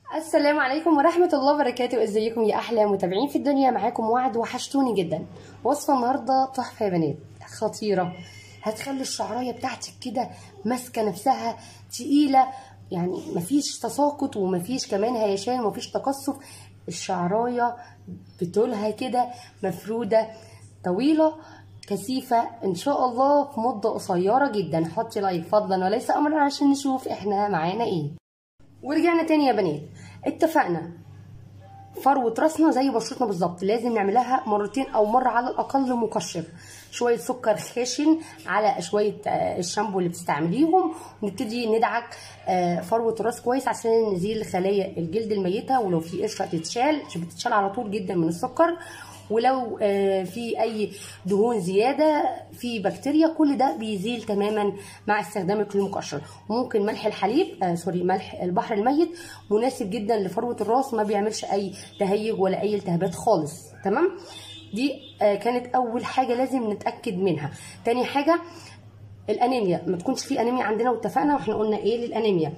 السلام عليكم ورحمة الله وبركاته ازيكم يا احلى متابعين في الدنيا معاكم وعد وحشتوني جدا وصفة النهاردة تحفة يا بنات خطيرة هتخلي الشعراية بتاعتك كده ماسكة نفسها تقيلة يعني مفيش تساقط ومفيش كمان هيشان ومفيش تقصف الشعراية بطولها كده مفرودة طويلة كثيفة ان شاء الله في مدة قصيرة جدا حطي لايك فضلا وليس امرا عشان نشوف احنا معانا ايه ورجعنا تاني يا بنات اتفقنا فروة راسنا زي بشرتنا بالظبط لازم نعملها مرتين او مرة على الاقل مقشر شوية سكر خاشن على شوية آه، الشامبو اللي بتستعمليهم ونبتدي ندعك آه، فروة الراس كويس عشان نزيل خلايا الجلد الميتة ولو في قشرة تتشال عشان بتتشال على طول جدا من السكر ولو آه، في اي دهون زياده في بكتيريا كل ده بيزيل تماما مع استخدام الكريم المقشر وممكن ملح الحليب آه سوري ملح البحر الميت مناسب جدا لفروه الراس ما بيعملش اي تهيج ولا اي التهابات خالص تمام دي آه كانت اول حاجه لازم نتاكد منها تاني حاجه الانيميا ما تكونش في انيميا عندنا واتفقنا واحنا قلنا ايه للانيميا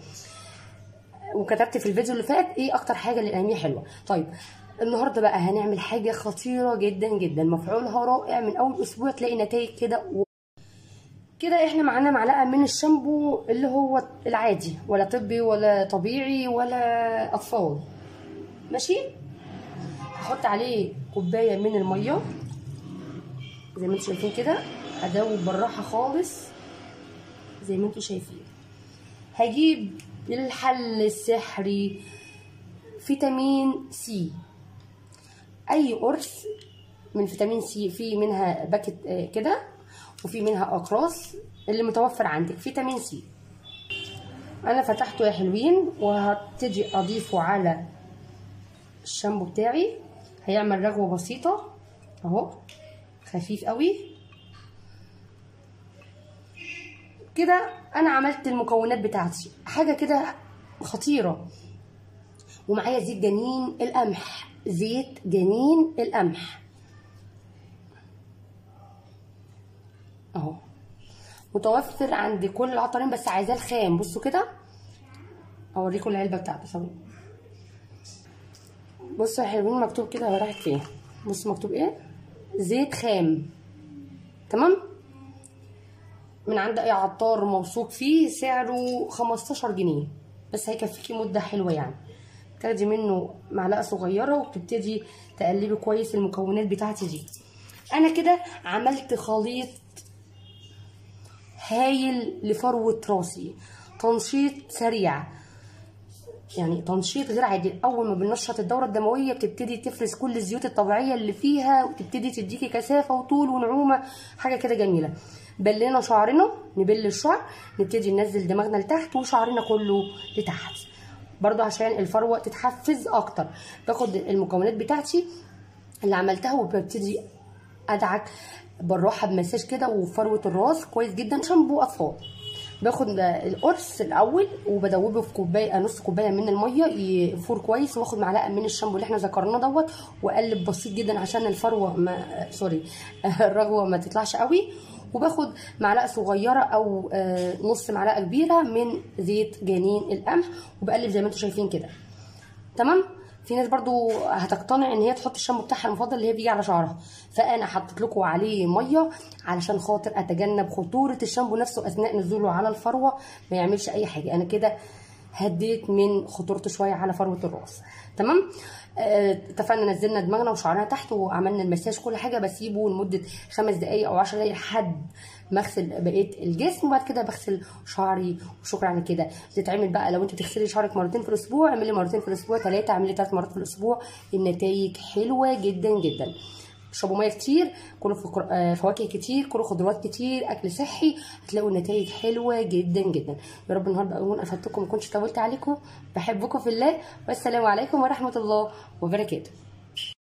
وكتبت في الفيديو اللي فات ايه اكتر حاجه للانيميا حلوه طيب النهارده بقى هنعمل حاجه خطيره جدا جدا مفعولها رائع من اول اسبوع تلاقي نتائج كده و... كده احنا معانا معلقه من الشامبو اللي هو العادي ولا طبي ولا طبيعي ولا اطفال ماشي هحط عليه كوبايه من الميه زي ما انتم شايفين كده ادوب بالراحه خالص زي ما انتم شايفين هجيب الحل السحري فيتامين سي اي قرص من فيتامين سي في منها باكت آه، كده وفي منها اقراص اللي متوفر عندك فيتامين سي انا فتحته يا حلوين وهبتدي اضيفه على الشامبو بتاعي هيعمل رغوه بسيطه اهو خفيف قوي كده انا عملت المكونات بتاعتي حاجه كده خطيره ومعايا زيت جنين القمح زيت جنين القمح اهو متوفر عند كل العطارين بس عايزاه الخام بصوا كده اوريكم العلبه بتاعته ثواني بصوا يا حلوين مكتوب كده هو راحت فين بصوا مكتوب ايه زيت خام تمام من عند اي عطار موثوق فيه سعره 15 جنيه بس هيكفيكي مده حلوه يعني تاخدي منه معلقه صغيره وبتبتدي تقلبي كويس المكونات بتاعتي دي انا كده عملت خليط هايل لفروه راسي تنشيط سريع يعني تنشيط غير عادي اول ما بننشط الدوره الدمويه بتبتدي تفرز كل الزيوت الطبيعيه اللي فيها وتبتدي تديكي كثافه وطول ونعومه حاجه كده جميله بلينا شعرنا نبل الشعر نبتدي ننزل دماغنا لتحت وشعرنا كله لتحت برضو عشان الفروه تتحفز اكتر باخد المكونات بتاعتي اللي عملتها وببتدي ادعك بالراحه بمساج كده وفروه الراس كويس جدا شامبو اطفال باخد القرص الاول وبدوبه في كوبايه نص كوبايه من الميه يفور كويس واخد معلقه من الشامبو اللي احنا ذكرناه دوت واقلب بسيط جدا عشان الفروه ما سوري الرغوه ما تطلعش قوي وباخد معلقه صغيره او آه، نص معلقه كبيره من زيت جنين القمح وبقلب زي ما انتم شايفين كده تمام في ناس برضو هتقتنع ان هي تحط الشامبو بتاعها المفضل اللي هي بيجي على شعرها فانا حطيت لكم عليه ميه علشان خاطر اتجنب خطوره الشامبو نفسه اثناء نزوله على الفروه ما يعملش اي حاجه انا كده هديت من خطورته شويه على فروه الراس تمام آه، اتفقنا نزلنا دماغنا وشعرنا تحت وعملنا المساج كل حاجه بسيبه لمده خمس دقائق او 10 دقائق لحد ما اغسل بقيه الجسم وبعد كده بغسل شعري وشكرا على كده بتتعمل بقى لو انت بتغسلي شعرك مرتين في الاسبوع اعملي مرتين في الاسبوع ثلاثه اعملي ثلاث مرات في الاسبوع النتائج حلوه جدا جدا اشربوا ميه كتير كلوا فق- آه، فواكه كتير كلوا خضروات كتير اكل صحي هتلاقوا النتائج حلوه جدا جدا يا رب النهارده اكون افدتكم ما كنتش طولت عليكم بحبكم في الله والسلام عليكم ورحمه الله وبركاته